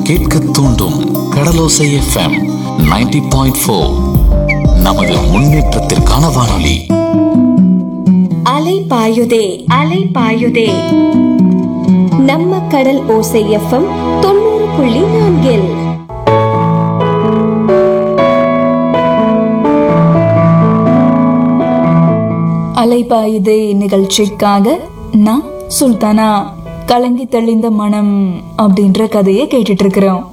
கேட்க தூண்டும் கடலோசை FM 90.4 point four நமது முன்னேற்றத்திற்கான வானொலி அலை பாயுதே அலை பாயுதே நம்ம கடல் ஓசை எஃப்எம் தொண்ணூறு புள்ளி நான்கில் அலைபாயுதே நிகழ்ச்சிக்காக நான் சுல்தானா கலங்கி தெளிந்த மனம் அப்படின்ற கதையை கேட்டுட்டு இருக்கிறோம்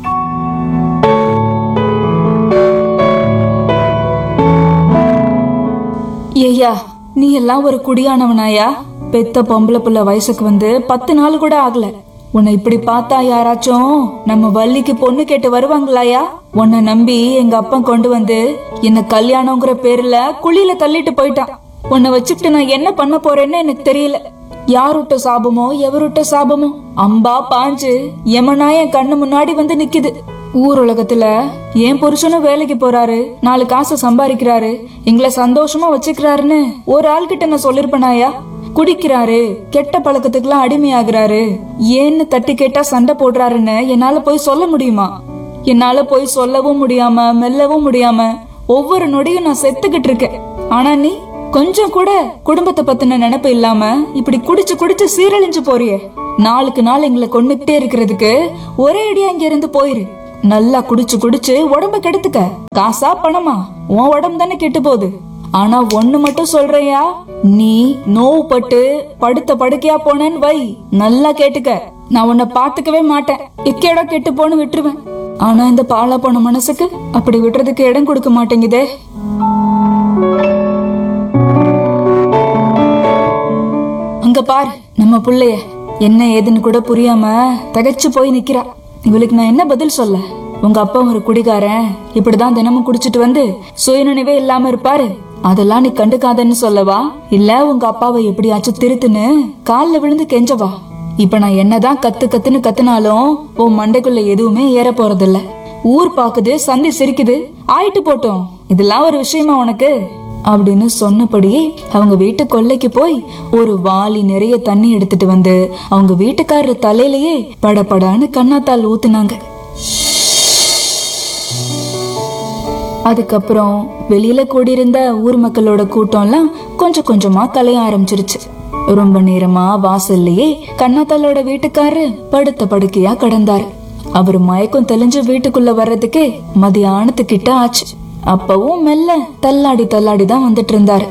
ஏய்யா நீ எல்லாம் ஒரு குடியானவனாயா பெத்த பொம்பளை புள்ள வயசுக்கு வந்து பத்து நாள் கூட ஆகல உன்னை இப்படி பார்த்தா யாராச்சும் நம்ம வள்ளிக்கு பொண்ணு கேட்டு வருவாங்களாயா உன்னை நம்பி எங்க அப்பா கொண்டு வந்து என்ன கல்யாணங்கிற பேர்ல குழியில தள்ளிட்டு போயிட்டான் உன்னை வச்சுக்கிட்டு நான் என்ன பண்ண போறேன்னு எனக்கு தெரியல யாருட்ட சாபமோ எவருட்ட சாபமோ அம்பா பாஞ்சு எமனா என் கண்ணு முன்னாடி வந்து நிக்குது ஊர் உலகத்துல என் புருஷனும் வேலைக்கு போறாரு நாலு காசு சம்பாதிக்கிறாரு எங்களை சந்தோஷமா வச்சுக்கிறாருன்னு ஒரு ஆள் கிட்ட நான் சொல்லிருப்பனாயா குடிக்கிறாரு கெட்ட பழக்கத்துக்குலாம் அடிமையாகிறாரு ஏன்னு தட்டி கேட்டா சண்டை போடுறாருன்னு என்னால போய் சொல்ல முடியுமா என்னால போய் சொல்லவும் முடியாம மெல்லவும் முடியாம ஒவ்வொரு நொடியும் நான் செத்துக்கிட்டு இருக்கேன் ஆனா நீ கொஞ்சம் கூட குடும்பத்தை பத்தின நினைப்பு இல்லாம இப்படி குடிச்சு குடிச்சு சீரழிஞ்சு போறியே நாளுக்கு நாள் எங்களை கொண்டுகிட்டே இருக்கிறதுக்கு ஒரே அடியா இங்க இருந்து போயிரு நல்லா குடிச்சு குடிச்சு உடம்ப கெடுத்துக்க காசா பணமா உன் உடம்பு தானே கெட்டு போகுது ஆனா ஒண்ணு மட்டும் சொல்றியா நீ நோவுப்பட்டு படுத்த படுக்கையா போனேன்னு வை நல்லா கேட்டுக்க நான் உன்னை பாத்துக்கவே மாட்டேன் எக்கேடோ கெட்டு போன்னு விட்டுருவேன் ஆனா இந்த பாலா போன மனசுக்கு அப்படி விடுறதுக்கு இடம் கொடுக்க மாட்டேங்குதே அங்க பாரு நம்ம புள்ளைய என்ன ஏதுன்னு கூட புரியாம தகைச்சு போய் நிக்கிறா இவளுக்கு நான் என்ன பதில் சொல்ல உங்க அப்பா ஒரு குடிகாரன் இப்படிதான் தினமும் குடிச்சிட்டு வந்து சுயநினைவே இல்லாம இருப்பாரு அதெல்லாம் நீ கண்டுக்காதன்னு சொல்லவா இல்ல உங்க அப்பாவை எப்படியாச்சும் திருத்துன்னு கால்ல விழுந்து கெஞ்சவா இப்ப நான் என்னதான் கத்து கத்துன்னு கத்துனாலும் உன் மண்டைக்குள்ள எதுவுமே ஏற போறதில்ல ஊர் பாக்குது சந்தி சிரிக்குது ஆயிட்டு போட்டோம் இதெல்லாம் ஒரு விஷயமா உனக்கு அப்படின்னு சொன்னபடியே அவங்க வீட்டு கொல்லைக்கு போய் ஒரு வாளி நிறைய தண்ணி எடுத்துட்டு வந்து அவங்க வீட்டுக்காரர் தலையிலேயே படபடான்னு கண்ணாத்தால் ஊத்துனாங்க அதுக்கப்புறம் வெளியில கூடியிருந்த ஊர் மக்களோட கூட்டம்லாம் கொஞ்சம் கொஞ்சமா கலைய ஆரம்பிச்சிருச்சு ரொம்ப நேரமா வாசல்லையே கண்ணாத்தாலோட வீட்டுக்காரரு படுத்த படுக்கையா கடந்தாரு அவர் மயக்கம் தெளிஞ்சு வீட்டுக்குள்ள வர்றதுக்கே மதியானத்துக்கிட்ட ஆச்சு அப்பவும் மெல்ல தள்ளாடி தள்ளாடி தான் வந்துட்டு இருந்தாரு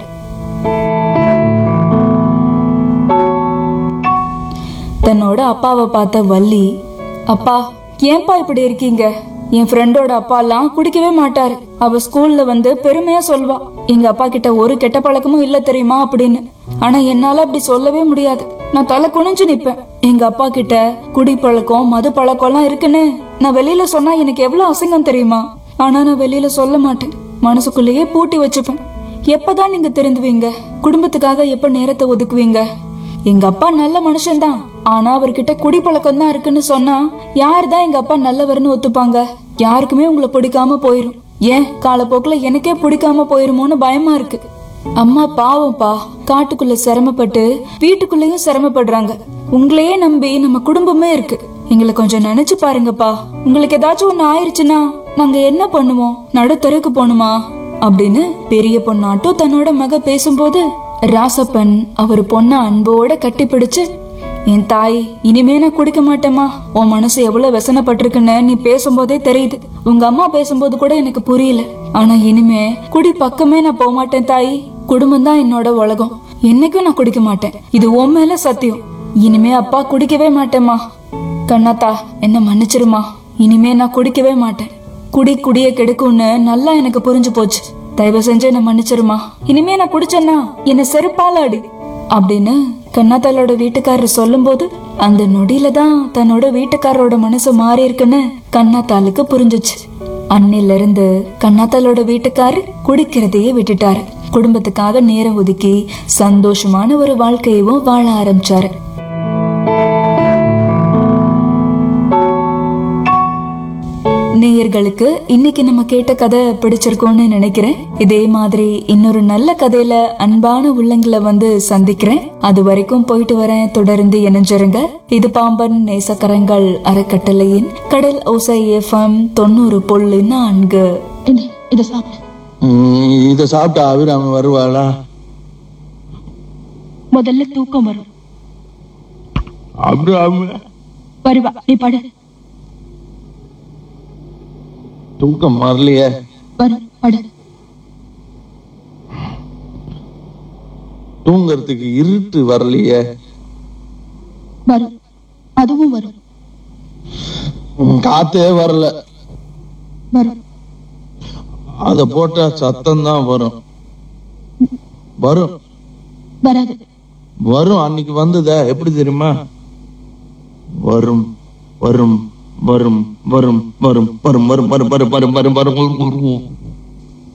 தன்னோட அப்பாவை பார்த்த வள்ளி அப்பா ஏன்பா இப்படி இருக்கீங்க என் ஃப்ரெண்டோட அப்பா எல்லாம் குடிக்கவே மாட்டாரு அவ ஸ்கூல்ல வந்து பெருமையா சொல்வா எங்க அப்பா கிட்ட ஒரு கெட்ட பழக்கமும் இல்ல தெரியுமா அப்படின்னு ஆனா என்னால அப்படி சொல்லவே முடியாது நான் தலை குனிஞ்சு நிப்பேன் எங்க அப்பா கிட்ட குடி பழக்கம் மது பழக்கம் எல்லாம் இருக்குன்னு நான் வெளியில சொன்னா எனக்கு எவ்வளவு அசிங்கம் தெரியுமா ஆனா நான் வெளியில சொல்ல மாட்டேன் மனசுக்குள்ளேயே பூட்டி வச்சுப்பேன் எப்பதான் நீங்க திருந்துவீங்க குடும்பத்துக்காக எப்ப நேரத்தை ஒதுக்குவீங்க எங்க அப்பா நல்ல மனுஷன்தான் ஆனா அவர்கிட்ட குடிப்பழக்கம் தான் இருக்குன்னு சொன்னா யார் தான் எங்க அப்பா நல்லவர்னு ஒத்துப்பாங்க யாருக்குமே உங்களை பிடிக்காம போயிரும் ஏன் காலப்போக்குல எனக்கே பிடிக்காம போயிருமோன்னு பயமா இருக்கு அம்மா பாவம்ப்பா காட்டுக்குள்ள சிரமப்பட்டு வீட்டுக்குள்ளேயும் சிரமப்படுறாங்க உங்களையே நம்பி நம்ம குடும்பமே இருக்கு எங்களை கொஞ்சம் நினைச்சு பாருங்கப்பா உங்களுக்கு ஏதாச்சும் ஒண்ணு ஆயிருச்சுன்னா நாங்க என்ன பண்ணுவோம் நடுத்தருக்கு போகணுமா அப்படின்னு பெரிய பொண்ணாட்டும் தன்னோட மக பேசும்போது ராசப்பன் அவர் பொண்ண அன்போட கட்டிப்பிடிச்சு என் தாய் இனிமே நான் குடிக்க மாட்டேமா உன் மனசு எவ்வளவு व्यசனப்பட்டிருக்குன்னு நீ பேசும்போதே தெரியுது உங்க அம்மா பேசும்போது கூட எனக்கு புரியல ஆனா இனிமே குடி பக்கமே நான் போக மாட்டேன் தாய் குடும்பம் தான் என்னோட உலகம் என்னைக்கும் நான் குடிக்க மாட்டேன் இது உன் மேல சத்தியம் இனிமே அப்பா குடிக்கவே மாட்டேம்மா கண்ணாத்தா என்ன மன்னிச்சிருமா இனிமே நான் குடிக்கவே மாட்டேன் குடி குடிய கெடுக்கும்னு நல்லா எனக்கு புரிஞ்சு போச்சு தயவு செஞ்சு என்ன மன்னிச்சிருமா இனிமே நான் குடிச்சேன்னா என்ன செருப்பால அடி அப்படின்னு கண்ணாத்தாலோட வீட்டுக்காரர் சொல்லும்போது அந்த நொடியில தான் தன்னோட வீட்டுக்காரரோட மனசு மாறி இருக்குன்னு கண்ணாத்தாளுக்கு புரிஞ்சுச்சு அன்னில இருந்து கண்ணாத்தாலோட வீட்டுக்காரர் குடிக்கிறதையே விட்டுட்டாரு குடும்பத்துக்காக நேரம் ஒதுக்கி சந்தோஷமான ஒரு வாழ்க்கையவும் வாழ ஆரம்பிச்சாரு நேயர்களுக்கு இன்னைக்கு நம்ம கேட்ட கதை பிடிச்சிருக்கோம்னு நினைக்கிறேன் இதே மாதிரி இன்னொரு நல்ல கதையில அன்பான உள்ளங்களை வந்து சந்திக்கிறேன் அது வரைக்கும் போயிட்டு வரேன் தொடர்ந்து இணைஞ்சிருங்க இது பாம்பன் நேசக்கரங்கள் அறக்கட்டளையின் கடல் ஓசை எஃப்எம் தொண்ணூறு புள்ளி நான்கு இந்த இத சாப்பிடு ம், இத சாப்பிட்டா அபிராமி வருவாளா முதல்ல தூக்கம் வரும் அபிராமி வருவா நீ படு தூக்கம் வரலையே வரும் படு தூங்கறதுக்கு இருட்டு வரலையே வரும் அதுவும் வரும் ம், காத்தே வரல வரும் அத போட்டா சத்தம் தான் வரும் வரும் வராது வரும் அன்னைக்கு வந்ததா எப்படி தெரியுமா வரும் வரும் வரும் வரும் வரும் வரும் வரும் வரும் வரும் வரும் வரும் வரும் வரும்